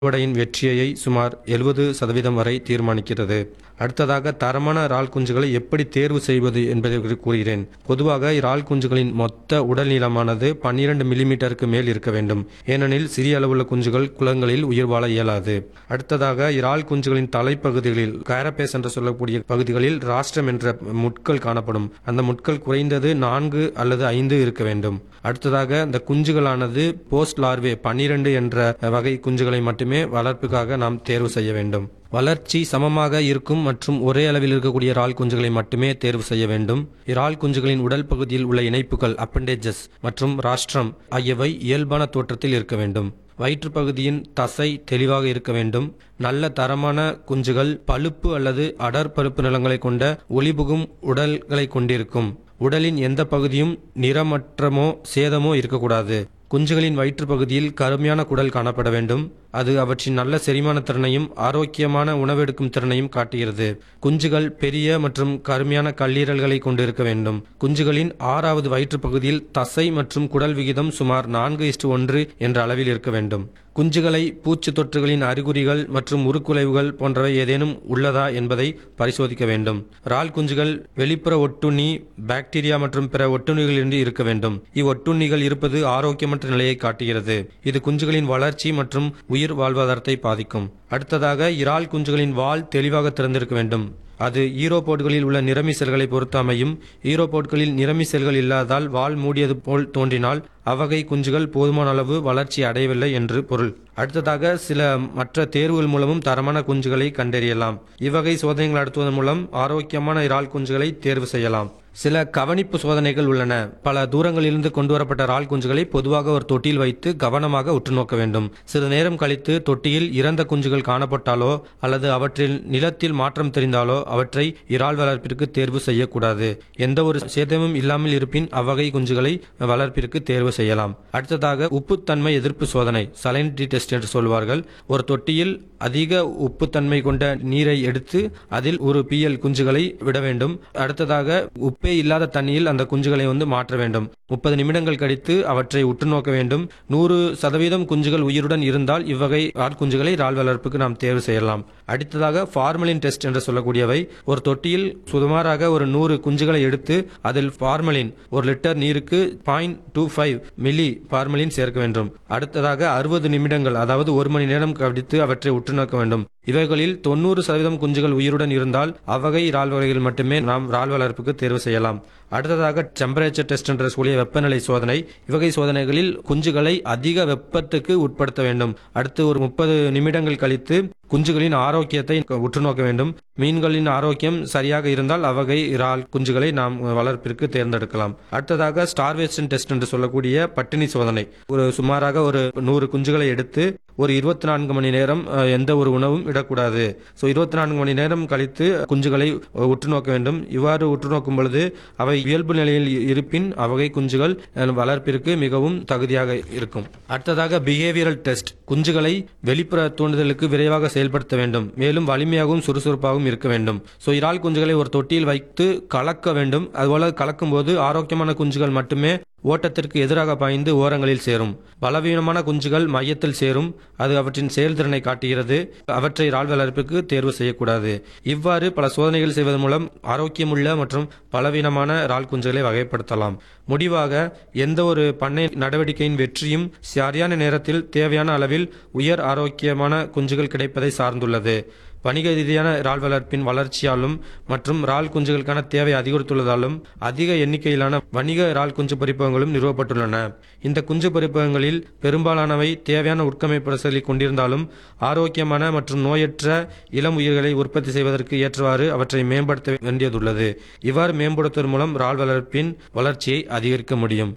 அறுவடையின் வெற்றியை சுமார் எழுபது சதவீதம் வரை தீர்மானிக்கிறது அடுத்ததாக தரமான இறால் குஞ்சுகளை எப்படி தேர்வு செய்வது என்பதை குறித்து கூறுகிறேன் பொதுவாக இறால் குஞ்சுகளின் மொத்த உடல் நீளமானது 12 மில்லிமீட்டருக்கு மேல் இருக்க வேண்டும் ஏனெனில் சிறிய அளவுள்ள குஞ்சுகள் குளங்களில் உயிர் வாழ இயலாது அடுத்ததாக இறால் குஞ்சுகளின் தலைப்பகுதிகளில் கேரபேஸ் என்று சொல்லக்கூடிய பகுதிகளில் ராஷ்டிரம் என்ற முட்கள் காணப்படும் அந்த முட்கள் குறைந்தது நான்கு அல்லது ஐந்து இருக்க வேண்டும் அடுத்ததாக இந்த குஞ்சுகளானது போஸ்ட் லார்வே பன்னிரண்டு என்ற வகை குஞ்சுகளை மட்டுமே வளர்ப்புக்காக நாம் தேர்வு செய்ய வேண்டும் வளர்ச்சி சமமாக இருக்கும் மற்றும் ஒரே அளவில் இருக்கக்கூடிய இறால் குஞ்சுகளை மட்டுமே தேர்வு செய்ய வேண்டும் இறால் குஞ்சுகளின் உடல் பகுதியில் உள்ள இணைப்புகள் அப்பண்டேஜஸ் மற்றும் ராஷ்டிரம் ஆகியவை இயல்பான தோற்றத்தில் இருக்க வேண்டும் வயிற்றுப் பகுதியின் தசை தெளிவாக இருக்க வேண்டும் நல்ல தரமான குஞ்சுகள் பழுப்பு அல்லது அடர் பழுப்பு நிறங்களை கொண்ட ஒளிபுகும் உடல்களை கொண்டிருக்கும் உடலின் எந்த பகுதியும் நிறமற்றமோ சேதமோ இருக்கக்கூடாது குஞ்சுகளின் வயிற்றுப் பகுதியில் கருமையான குடல் காணப்பட வேண்டும் அது அவற்றின் நல்ல செரிமான திறனையும் ஆரோக்கியமான உணவெடுக்கும் திறனையும் காட்டுகிறது குஞ்சுகள் பெரிய மற்றும் கருமையான கல்லீரல்களை கொண்டிருக்க வேண்டும் குஞ்சுகளின் ஆறாவது வயிற்றுப் பகுதியில் தசை மற்றும் குடல் விகிதம் சுமார் நான்கு இஸ்டு ஒன்று என்ற அளவில் இருக்க வேண்டும் குஞ்சுகளை பூச்சி தொற்றுகளின் அறிகுறிகள் மற்றும் உருக்குலைவுகள் போன்றவை ஏதேனும் உள்ளதா என்பதை பரிசோதிக்க வேண்டும் இறால் குஞ்சுகள் வெளிப்புற ஒட்டுண்ணி பாக்டீரியா மற்றும் பிற ஒட்டுண்ணிகளிலிருந்து இருக்க வேண்டும் இவ்வொட்டுண்ணிகள் இருப்பது ஆரோக்கியமற்ற நிலையை காட்டுகிறது இது குஞ்சுகளின் வளர்ச்சி மற்றும் உயிர் வாழ்வாதாரத்தை பாதிக்கும் அடுத்ததாக இறால் குஞ்சுகளின் வால் தெளிவாக திறந்திருக்க வேண்டும் அது ஈரோபோட்களில் உள்ள நிறமி செல்களை பொறுத்து அமையும் ஈரோபோட்களில் நிறமி செல்கள் இல்லாதால் வால் மூடியது போல் தோன்றினால் அவ்வகை குஞ்சுகள் போதுமான அளவு வளர்ச்சி அடையவில்லை என்று பொருள் அடுத்ததாக சில மற்ற தேர்வுகள் மூலமும் தரமான குஞ்சுகளை கண்டறியலாம் இவ்வகை சோதனைகள் நடத்துவதன் மூலம் ஆரோக்கியமான இறால் குஞ்சுகளை தேர்வு செய்யலாம் சில கவனிப்பு சோதனைகள் உள்ளன பல தூரங்களிலிருந்து கொண்டு வரப்பட்ட இறால் குஞ்சுகளை பொதுவாக ஒரு தொட்டியில் வைத்து கவனமாக உற்று நோக்க வேண்டும் சிறிது நேரம் கழித்து தொட்டியில் இறந்த குஞ்சுகள் காணப்பட்டாலோ அல்லது அவற்றில் நிலத்தில் மாற்றம் தெரிந்தாலோ அவற்றை இறால் வளர்ப்பிற்கு தேர்வு செய்யக்கூடாது எந்த ஒரு சேதமும் இல்லாமல் இருப்பின் அவ்வகை குஞ்சுகளை வளர்ப்பிற்கு தேர்வு செய்யலாம் அடுத்ததாக உப்புத்தன்மை எதிர்ப்பு சோதனை சலைனிட்டி டெஸ்ட் என்று சொல்வார்கள் ஒரு தொட்டியில் அதிக உப்புத்தன்மை கொண்ட நீரை எடுத்து அதில் ஒரு பிஎல் குஞ்சுகளை விட வேண்டும் அடுத்ததாக உப்பே இல்லாத தண்ணியில் அந்த குஞ்சுகளை வந்து மாற்ற வேண்டும் முப்பது நிமிடங்கள் கழித்து அவற்றை உற்று நோக்க வேண்டும் நூறு சதவீதம் குஞ்சுகள் உயிருடன் இருந்தால் இவ்வகை ஆள் குஞ்சுகளை இறால் வளர்ப்புக்கு நாம் தேர்வு செய்யலாம் அடுத்ததாக ஃபார்மலின் டெஸ்ட் என்று சொல்லக்கூடியவை ஒரு தொட்டியில் சுமாராக ஒரு நூறு குஞ்சுகளை எடுத்து அதில் ஃபார்மலின் ஒரு லிட்டர் நீருக்கு point two five milli formalin சேர்க்க வேண்டும் அடுத்ததாக அறுபது நிமிடங்கள் அதாவது ஒரு மணி நேரம் கழித்து அவற்றை உற்று நோக்க வேண்டும் இவைகளில் தொண்ணூறு சதவீதம் குஞ்சுகள் உயிருடன் இருந்தால் அவ்வகை இறால் வகைகள் மட்டுமே நாம் இறால் வளர்ப்புக்கு தேர்வு செய்யலாம் அடுத்ததாக டெம்பரேச்சர் டெஸ்ட் என்ற கூடிய வெப்பநிலை சோதனை இவ்வகை சோதனைகளில் குஞ்சுகளை அதிக வெப்பத்துக்கு உட்படுத்த வேண்டும் அடுத்து ஒரு முப்பது நிமிடங்கள் கழித்து குஞ்சுகளின் ஆரோக்கியத்தை உற்று நோக்க வேண்டும் மீன்களின் ஆரோக்கியம் சரியாக இருந்தால் அவ்வகை இறால் குஞ்சுகளை நாம் வளர்ப்பிற்கு தேர்ந்தெடுக்கலாம் அடுத்ததாக ஸ்டார்வேஷன் டெஸ்ட் என்று சொல்லக்கூடிய பட்டினி சோதனை ஒரு சுமாராக ஒரு நூறு குஞ்சுகளை எடுத்து ஒரு இருபத்தி நான்கு மணி நேரம் அஹ், எந்த ஒரு உணவும் இடக்கூடாது ஸோ இருபத்தி நான்கு மணி நேரம் கழித்து குஞ்சுகளை அஹ், உற்று நோக்க வேண்டும் இவ்வாறு உற்று நோக்கும் பொழுது அவை இயல்பு நிலையில் இ- இருப்பின் அவ்வகை குஞ்சுகள் அஹ், வளர்ப்பிற்கு மிகவும் தகுதியாக இருக்கும் அடுத்ததாக பிஹேவியரல் டெஸ்ட் குஞ்சுகளை வெளிப்புற தூண்டுதலுக்கு விரைவாக செயல்படுத்த வேண்டும் மேலும் வலிமையாகவும் சுறுசுறுப்பாகவும் இருக்க வேண்டும் ஸோ இறால் குஞ்சுகளை ஒரு தொட்டியில் வைத்து கலக்க வேண்டும் அதுபோல கலக்கும் போது ஆரோக்கியமான குஞ்சுகள் மட்டுமே ஓட்டத்திற்கு எதிராக பாய்ந்து ஓரங்களில் சேரும் பலவீனமான குஞ்சுகள் மையத்தில் சேரும் அது அவற்றின் செயல்திறனை காட்டுகிறது அவற்றை இறால் வளர்ப்புக்கு தேர்வு செய்யக்கூடாது இவ்வாறு பல சோதனைகள் செய்வதன் மூலம் ஆரோக்கியமுள்ள மற்றும் பலவீனமான இறால் குஞ்சுகளை வகைப்படுத்தலாம் முடிவாக எந்த ஒரு பண்ணை நடவடிக்கையின் வெற்றியும் சரியான நேரத்தில் தேவையான அளவில் உயர் ஆரோக்கியமான குஞ்சுகள் கிடைப்பதை சார்ந்துள்ளது வணிக ரீதியான இறால் வளர்ப்பின் வளர்ச்சியாலும் மற்றும் இறால் குஞ்சுகளுக்கான தேவை அதிகரித்துள்ளதாலும் அதிக எண்ணிக்கையிலான வணிக இறால் குஞ்சு பொறிப்பகங்களும் நிறுவப்பட்டுள்ளன இந்த குஞ்சு பொறிப்பகங்களில் பெரும்பாலானவை தேவையான உட்கமைப்பு கொண்டிருந்தாலும் ஆரோக்கியமான மற்றும் நோயற்ற இளம் உயிர்களை உற்பத்தி செய்வதற்கு ஏற்றவாறு அவற்றை மேம்படுத்த வேண்டியதுள்ளது இவ்வாறு மேம்படுத்துவதன் மூலம் இறால் வளர்ப்பின் வளர்ச்சியை அதிகரிக்க முடியும்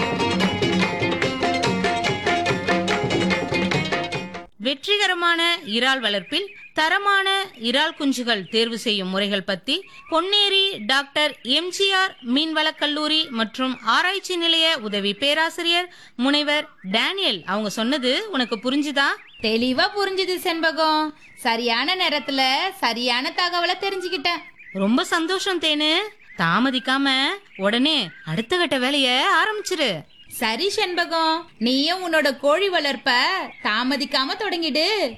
வெற்றிகரமான இறால் வளர்ப்பில் தரமான இறால் குஞ்சுகள் தேர்வு செய்யும் முறைகள் பத்தி பொன்னேரி டாக்டர் எம்ஜிஆர் மீன்வளக் கல்லூரி மற்றும் ஆராய்ச்சி நிலைய உதவி பேராசிரியர் முனைவர் டேனியல் அவங்க சொன்னது உனக்கு புரிஞ்சுதா தெளிவா புரிஞ்சுது செண்பகம் சரியான நேரத்துல சரியான தகவலை தெரிஞ்சுக்கிட்டேன் ரொம்ப சந்தோஷம் தேனு தாமதிக்காம உடனே அடுத்த கட்ட வேலைய ஆரம்பிச்சிரு சரி செண்பகம் நீயும் உன்னோட கோழி வளர்ப்ப தாமதிக்காம தொடங்கிடு